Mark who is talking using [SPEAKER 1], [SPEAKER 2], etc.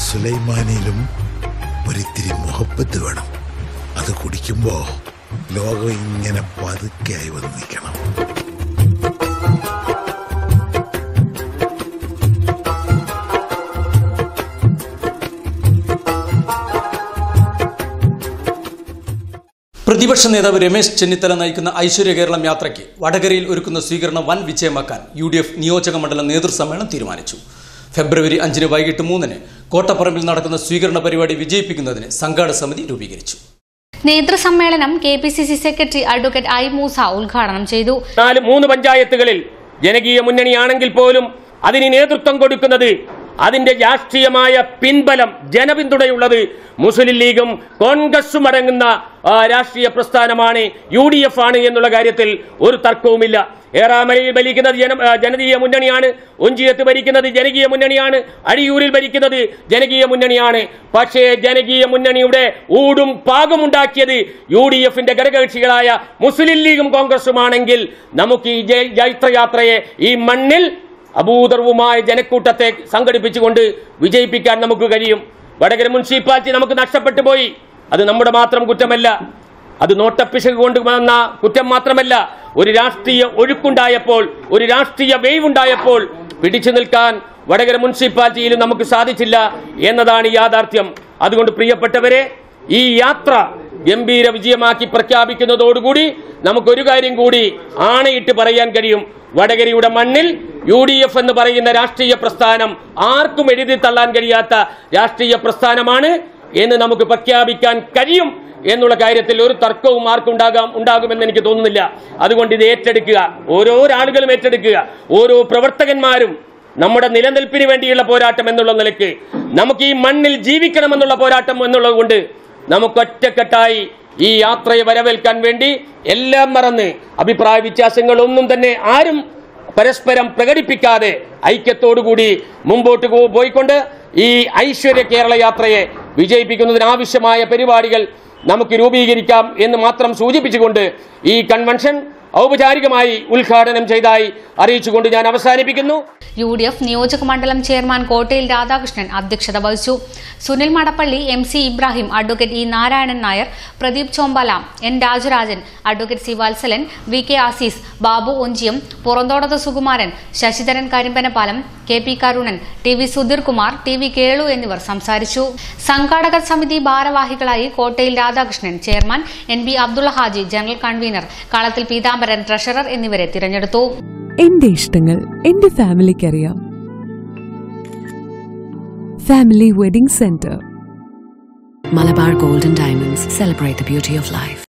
[SPEAKER 1] സുലൈമാനിയിലും ഒരിത്തിരി മുഹബത്ത് വേണം അത് കുടിക്കുമ്പോ ലോകം ഇങ്ങനെ പതുക്കെയായി വന്ന് നിൽക്കണം
[SPEAKER 2] പ്രതിപക്ഷ നേതാവ് രമേശ് ചെന്നിത്തല നയിക്കുന്ന ഐശ്വര്യ കേരളം യാത്രയ്ക്ക് വടകരയിൽ ഒരുക്കുന്ന സ്വീകരണം വൻ വിജയമാക്കാൻ യു ഡി എഫ് നിയോജക മണ്ഡലം നേതൃസമ്മേളനം തീരുമാനിച്ചു ഫെബ്രുവരി അഞ്ചിന് വൈകിട്ട് മൂന്നിന് കോട്ടപ്പറമ്പിൽ നടക്കുന്ന സ്വീകരണ പരിപാടി വിജയിപ്പിക്കുന്നതിന് സംഘാടക സമിതി രൂപീകരിച്ചു
[SPEAKER 3] നേതൃസമ്മേളനം K P C C secretary advocate I Moosa ഉദ്ഘാടനം ചെയ്തു
[SPEAKER 4] നാല് മൂന്ന് പഞ്ചായത്തുകളിൽ ജനകീയ മുന്നണിയാണെങ്കിൽ പോലും അതിന് നേതൃത്വം കൊടുക്കുന്നത് അതിന്റെ രാഷ്ട്രീയമായ പിൻബലം ജനപിന്തുണയുള്ളത് മുസ്ലിം ലീഗും കോൺഗ്രസും അടങ്ങുന്ന ആ, രാഷ്ട്രീയ പ്രസ്ഥാനമാണ് യു ഡി എഫ് ആണ് എന്നുള്ള കാര്യത്തിൽ ഒരു തർക്കവുമില്ല ഏറാമലയിൽ ഭരിക്കുന്നത് ജന ആ, ജനകീയ മുന്നണിയാണ് ഒഞ്ചിയത്ത് ഭരിക്കുന്നത് ജനകീയ മുന്നണിയാണ് അടിയൂരിൽ ഭരിക്കുന്നത് ജനകീയ മുന്നണിയാണ് പക്ഷേ ജനകീയ മുന്നണിയുടെ ഊടും പാകും ഉണ്ടാക്കിയത് യു ഡി എഫിന്റെ ഘടകകക്ഷികളായ മുസ്ലിം ലീഗും കോൺഗ്രസുമാണെങ്കിൽ നമുക്ക് ഈ ജയ- ജൈത്രയാത്രയെ ഈ മണ്ണിൽ അഭൂതർവുമായ ജനക്കൂട്ടത്തെ സംഘടിപ്പിച്ചുകൊണ്ട് വിജയിപ്പിക്കാൻ നമുക്ക് കഴിയും വടകര മുനിസിപ്പാലിറ്റി നമുക്ക് നഷ്ടപ്പെട്ടു പോയി അത് നമ്മുടെ മാത്രം കുറ്റമല്ല അത് നോട്ടപ്പിശക് കൊണ്ട് വന്ന കുറ്റം മാത്രമല്ല ഒരു രാഷ്ട്രീയ ഒഴുക്കുണ്ടായപ്പോൾ ഒരു രാഷ്ട്രീയ വേവ് ഉണ്ടായപ്പോൾ പിടിച്ചു നിൽക്കാൻ വടകര മുനിസിപ്പാലിറ്റിയിൽ നമുക്ക് സാധിച്ചില്ല എന്നതാണ് യാഥാർത്ഥ്യം അതുകൊണ്ട് പ്രിയപ്പെട്ടവരെ ഈ യാത്ര ഗംഭീര വിജയമാക്കി പ്രഖ്യാപിക്കുന്നതോടുകൂടി നമുക്കൊരു കാര്യം കൂടി ആണയിട്ട് പറയാൻ കഴിയും വടകരയുടെ മണ്ണിൽ യു ഡി എഫ് എന്ന് പറയുന്ന രാഷ്ട്രീയ പ്രസ്ഥാനം ആർക്കും എഴുതി തള്ളാൻ കഴിയാത്ത രാഷ്ട്രീയ പ്രസ്ഥാനമാണ് എന്ന് നമുക്ക് പ്രഖ്യാപിക്കാൻ കഴിയും എന്നുള്ള കാര്യത്തിൽ ഒരു തർക്കവും ആർക്കും ഉണ്ടാകാം ഉണ്ടാകുമെന്ന് എനിക്ക് തോന്നുന്നില്ല അതുകൊണ്ട് ഇത് ഏറ്റെടുക്കുക ഓരോ ആളുകളും ഏറ്റെടുക്കുക ഓരോ പ്രവർത്തകന്മാരും നമ്മുടെ നിലനിൽപ്പിന് വേണ്ടിയുള്ള പോരാട്ടം എന്നുള്ള നിലയ്ക്ക് നമുക്ക് ഈ മണ്ണിൽ ജീവിക്കണമെന്നുള്ള പോരാട്ടം എന്നുള്ളത് കൊണ്ട് നമുക്ക് ഒറ്റക്കെട്ടായി ഈ യാത്രയെ വരവേൽക്കാൻ വേണ്ടി എല്ലാം മറന്ന് അഭിപ്രായ വ്യത്യാസങ്ങളൊന്നും തന്നെ ആരും പരസ്പരം പ്രകടിപ്പിക്കാതെ ഐക്യത്തോടുകൂടി മുമ്പോട്ട് പോ- പോയിക്കൊണ്ട് ഈ ഐശ്വര്യ കേരള യാത്രയെ വിജയിപ്പിക്കുന്നതിനാവശ്യമായ പരിപാടികൾ നമുക്ക് രൂപീകരിക്കാം എന്ന് മാത്രം സൂചിപ്പിച്ചുകൊണ്ട് ഈ കൺവെൻഷൻ ഔപചാരികമായി ഉദ്ഘാടനം ചെയ്തായി അറിയിച്ചുകൊണ്ട് ഞാൻ അവസാനിപ്പിക്കുന്നു
[SPEAKER 3] യു ഡി എഫ് നിയോജക മണ്ഡലം ചെയർമാൻ കോട്ടയിൽ രാധാകൃഷ്ണൻ അധ്യക്ഷത വഹിച്ചു Sunil Madappally M C Ibrahim advocate E Narayanan Nair Pradeep Chombala N Rajarajan advocate C Valsalan V K Azeez Babu Onchiyam Purathodath Sukumaran Sasidharan Karimbanapalam K P Karunan T V Sudheer Kumar T V Kelu എന്നിവർ സംസാരിച്ചു സംഘാടക സമിതി ഭാരവാഹികളായി Kottayil Radhakrishnan chairman N B Abdulla Haji general convener Kalathil Peethambaran treasurer എന്നിവരെ തിരഞ്ഞെടുത്തു
[SPEAKER 5] എന്റെ ഇഷ്ടങ്ങൾ എന്റെ ഫാമിലിക്ക് അറിയാം family wedding centre
[SPEAKER 6] Malabar Gold and Diamonds celebrate the beauty of life.